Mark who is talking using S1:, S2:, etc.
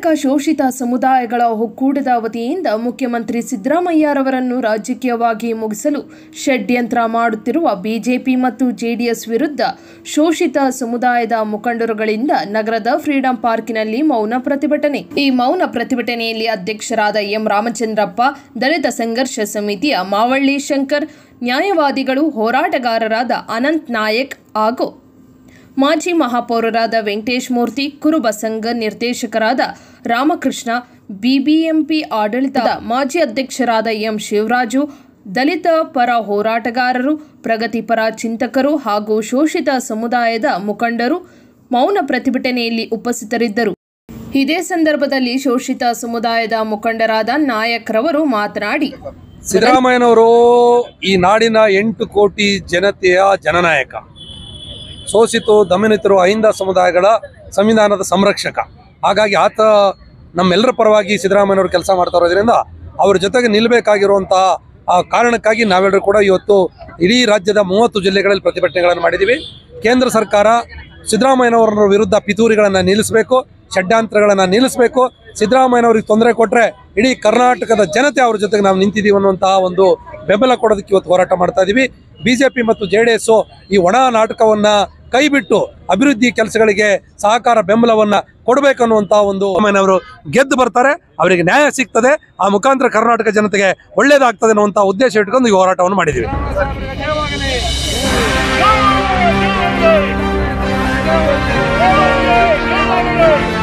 S1: ಶೋಷಿತ ಸಮುದಾಯಗಳ ಒಕ್ಕೂಟದ ವತಿಯಿಂದ ಮುಖ್ಯಮಂತ್ರಿ ಸಿದ್ದರಾಮಯ್ಯರವರನ್ನು ರಾಜಕೀಯವಾಗಿ ಮುಗಿಸಲು ಷಡ್ಯಂತ್ರ ಮಾಡುತ್ತಿರುವ ಬಿಜೆಪಿ ಮತ್ತು ಜೆಡಿಎಸ್ ವಿರುದ್ಧ ಶೋಷಿತ ಸಮುದಾಯದ ಮುಖಂಡರುಗಳಿಂದ ನಗರದ ಫ್ರೀಡಂ ಪಾರ್ಕಿನಲ್ಲಿ ಮೌನ ಪ್ರತಿಭಟನೆ ಈ ಮೌನ ಪ್ರತಿಭಟನೆಯಲ್ಲಿ ಅಧ್ಯಕ್ಷರಾದ ಎಂ ರಾಮಚಂದ್ರಪ್ಪ ದಲಿತ ಸಂಘರ್ಷ ಸಮಿತಿಯ ಮಾವಳ್ಳಿ ಶಂಕರ್ ನ್ಯಾಯವಾದಿಗಳು ಹೋರಾಟಗಾರರಾದ ಅನಂತ್ ನಾಯಕ್ ಹಾಗೂ ಮಾಜಿ ಮಹಾಪೌರರಾದ ವೆಂಕಟೇಶ್ ಮೂರ್ತಿ ಕುರುಬ ಸಂಘ ನಿರ್ದೇಶಕರಾದ ರಾಮಕೃಷ್ಣ ಬಿಬಿಎಂಪಿ ಆಡಳಿತದ ಮಾಜಿ ಅಧ್ಯಕ್ಷರಾದ ಎಂ ಶಿವರಾಜು ದಲಿತ ಪರ ಹೋರಾಟಗಾರರು ಪ್ರಗತಿಪರ ಚಿಂತಕರು ಹಾಗೂ ಶೋಷಿತ ಸಮುದಾಯದ ಮುಖಂಡರು ಮೌನ ಪ್ರತಿಭಟನೆಯಲ್ಲಿ ಉಪಸ್ಥಿತರಿದ್ದರು ಇದೇ ಸಂದರ್ಭದಲ್ಲಿ ಶೋಷಿತ ಸಮುದಾಯದ ಮುಖಂಡರಾದ ನಾಯಕ್ರವರು ಮಾತನಾಡಿ
S2: ಸಿದ್ದರಾಮಯ್ಯನವರು ಈ ನಾಡಿನ ಎಂಟು ಕೋಟಿ ಜನತೆಯ ಜನನಾಯಕ ಶೋಷಿತು ದಮನಿತರು ಅಹಿಂದ ಸಮುದಾಯಗಳ ಸಂವಿಧಾನದ ಸಂರಕ್ಷಕ ಹಾಗಾಗಿ ಆತ ನಮ್ಮೆಲ್ಲರ ಪರವಾಗಿ ಸಿದ್ದರಾಮಯ್ಯನವರು ಕೆಲಸ ಮಾಡ್ತಾ ಇರೋದ್ರಿಂದ ಅವ್ರ ಜೊತೆಗೆ ನಿಲ್ಲಬೇಕಾಗಿರುವಂತಹ ಆ ಕಾರಣಕ್ಕಾಗಿ ನಾವೆಲ್ಲರೂ ಕೂಡ ಇವತ್ತು ಇಡೀ ರಾಜ್ಯದ ಮೂವತ್ತು ಜಿಲ್ಲೆಗಳಲ್ಲಿ ಪ್ರತಿಭಟನೆಗಳನ್ನು ಮಾಡಿದ್ದೀವಿ ಕೇಂದ್ರ ಸರ್ಕಾರ ಸಿದ್ದರಾಮಯ್ಯನವರ ವಿರುದ್ಧ ಪಿತೂರಿಗಳನ್ನು ನಿಲ್ಲಿಸಬೇಕು ಷಡ್ಯಂತ್ರಗಳನ್ನು ನಿಲ್ಲಿಸಬೇಕು ಸಿದ್ದರಾಮಯ್ಯನವ್ರಿಗೆ ತೊಂದರೆ ಕೊಟ್ಟರೆ ಇಡೀ ಕರ್ನಾಟಕದ ಜನತೆ ಅವ್ರ ಜೊತೆಗೆ ನಾವು ನಿಂತಿದ್ದೀವಿ ಅನ್ನುವಂತಹ ಒಂದು ಬೆಂಬಲ ಕೊಡೋದಕ್ಕೆ ಇವತ್ತು ಹೋರಾಟ ಮಾಡ್ತಾ ಇದ್ದೀವಿ ಬಿಜೆಪಿ ಮತ್ತು ಜೆ ಡಿ ಎಸ್ ಈ ಒಣ ನಾಟಕವನ್ನ ಕೈಬಿಟ್ಟು ಅಭಿವೃದ್ಧಿ ಕೆಲಸಗಳಿಗೆ ಸಹಕಾರ ಬೆಂಬಲವನ್ನ ಕೊಡಬೇಕನ್ನುವಂತ ಒಂದು ಅವರು ಗೆದ್ದು ಬರ್ತಾರೆ ಅವರಿಗೆ ನ್ಯಾಯ ಸಿಗ್ತದೆ ಆ ಮುಖಾಂತರ ಕರ್ನಾಟಕ ಜನತೆಗೆ ಒಳ್ಳೇದಾಗ್ತದೆ ಅನ್ನುವಂತ ಉದ್ದೇಶ ಇಟ್ಕೊಂಡು ಈ ಹೋರಾಟವನ್ನು ಮಾಡಿದ್ದೀವಿ
S3: Go! Go! Go! Go! Go!